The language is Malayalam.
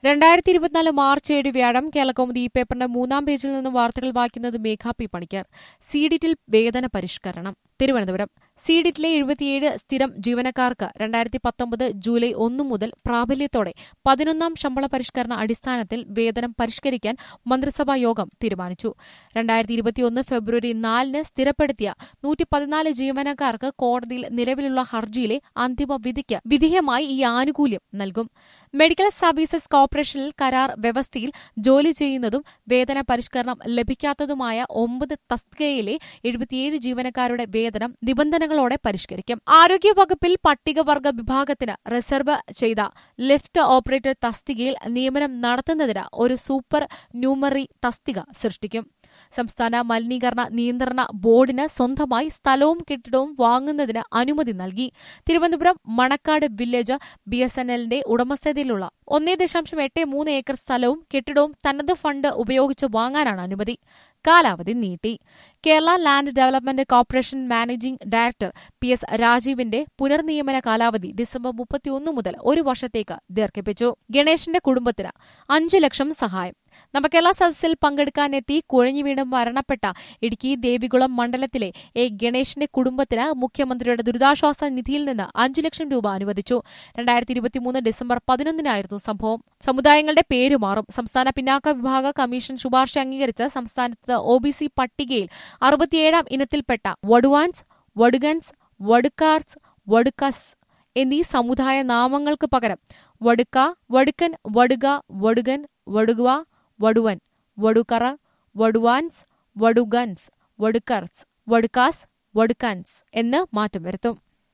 രണ്ടായിരത്തി ഇരുപത്തിനാല് മാർച്ച് ഏഴ് വ്യാഴം കേരളകൗമുദി ഈ പേപ്പറിന്റെ മൂന്നാം പേജിൽ നിന്ന് വാർത്തകൾ വായിക്കുന്നത് മേഘ പി പണിക്കർ സീഡിറ്റിൽ വേതന പരിഷ്കരണം തിരുവനന്തപുരം സീഡിറ്റിലെ എഴുപത്തിയേഴ് സ്ഥിരം ജീവനക്കാർക്ക് രണ്ടായിരത്തി പത്തൊമ്പത് ജൂലൈ ഒന്ന് മുതൽ പ്രാബല്യത്തോടെ പതിനൊന്നാം ശമ്പള പരിഷ്കരണ അടിസ്ഥാനത്തിൽ വേതനം പരിഷ്കരിക്കാൻ മന്ത്രിസഭാ യോഗം തീരുമാനിച്ചു രണ്ടായിരത്തി ഇരുപത്തിയൊന്ന് ഫെബ്രുവരി നാലിന് സ്ഥിരപ്പെടുത്തിയ നൂറ്റി പതിനാല് ജീവനക്കാർക്ക് കോടതിയിൽ നിലവിലുള്ള ഹർജിയിലെ അന്തിമ വിധിക്ക് വിധേയമായി ഈ ആനുകൂല്യം നൽകും മെഡിക്കൽ സർവീസസ് കോർപ്പറേഷനിൽ കരാർ വ്യവസ്ഥയിൽ ജോലി ചെയ്യുന്നതും വേതന പരിഷ്കരണം ലഭിക്കാത്തതുമായ ഒമ്പത് തസ്തികയിലെ എഴുപത്തിയേഴ് ജീവനക്കാരുടെ വേതനം നിബന്ധനകളോടെ പരിഷ്കരിക്കും ആരോഗ്യവകുപ്പിൽ പട്ടികവർഗ വിഭാഗത്തിന് റിസർവ് ചെയ്ത ലിഫ്റ്റ് ഓപ്പറേറ്റർ തസ്തികയിൽ നിയമനം നടത്തുന്നതിന് ഒരു സൂപ്പർ ന്യൂമറി തസ്തിക സൃഷ്ടിക്കും സംസ്ഥാന മലിനീകരണ നിയന്ത്രണ ബോർഡിന് സ്വന്തമായി സ്ഥലവും കെട്ടിടവും വാങ്ങുന്നതിന് അനുമതി നൽകി Thiruvananthapuram Manacaud village B S N എല്ലിന്റെ ഉടമസ്ഥതയിലുള്ള ഒന്നേ ദശാംശം എട്ട് മൂന്ന് ഏക്കർ സ്ഥലവും കെട്ടിടവും തനത് ഫണ്ട് ഉപയോഗിച്ച് വാങ്ങാനാണ് അനുമതി കാലാവധി നീട്ടി Kerala land development corporation managing director P S രാജീവിന്റെ പുനർനിയമന കാലാവധി ഡിസംബർ മുപ്പത്തിയൊന്ന് മുതൽ ഒരു വർഷത്തേക്ക് ദീർഘിപ്പിച്ചു ഗണേഷിന്റെ കുടുംബത്തിന് അഞ്ചു ലക്ഷം സഹായം നവകേരള സദസ്സിൽ പങ്കെടുക്കാനെത്തി കുഴഞ്ഞു വീണ് മരണപ്പെട്ട ഇടുക്കി ദേവികുളം മണ്ഡലത്തിലെ എ ഗണേഷിന്റെ കുടുംബത്തിന് മുഖ്യമന്ത്രിയുടെ ദുരിതാശ്വാസ നിധിയിൽ നിന്ന് അഞ്ചു ലക്ഷം രൂപ അനുവദിച്ചു രണ്ടായിരത്തി ഇരുപത്തിമൂന്ന് ഡിസംബർ പതിനൊന്നിനായിരുന്നു സംഭവം സമുദായങ്ങളുടെ പേര് മാറും സംസ്ഥാന പിന്നാക്ക വിഭാഗ കമ്മീഷൻ ശുപാർശ അംഗീകരിച്ച് സംസ്ഥാനത്ത് ഒ ബി സി പട്ടികയിൽ അറുപത്തിയേഴാം ഇനത്തിൽപ്പെട്ട വടുവാൻസ് വടുഗൻസ് വടുക്കാർസ് വടുക്കസ് എന്നീ സമുദായ നാമങ്ങൾക്ക് പകരം വടുക്ക വടുക്കൻ വടുക വടുകൻ വടുകുവ വടുവൻ വടുക്കറ വടുവാൻസ് വടുഗൻസ് വടുക്കർസ് വടുക്കാസ് വടുക്കാൻസ് എന്ന് മാറ്റം വരുത്തും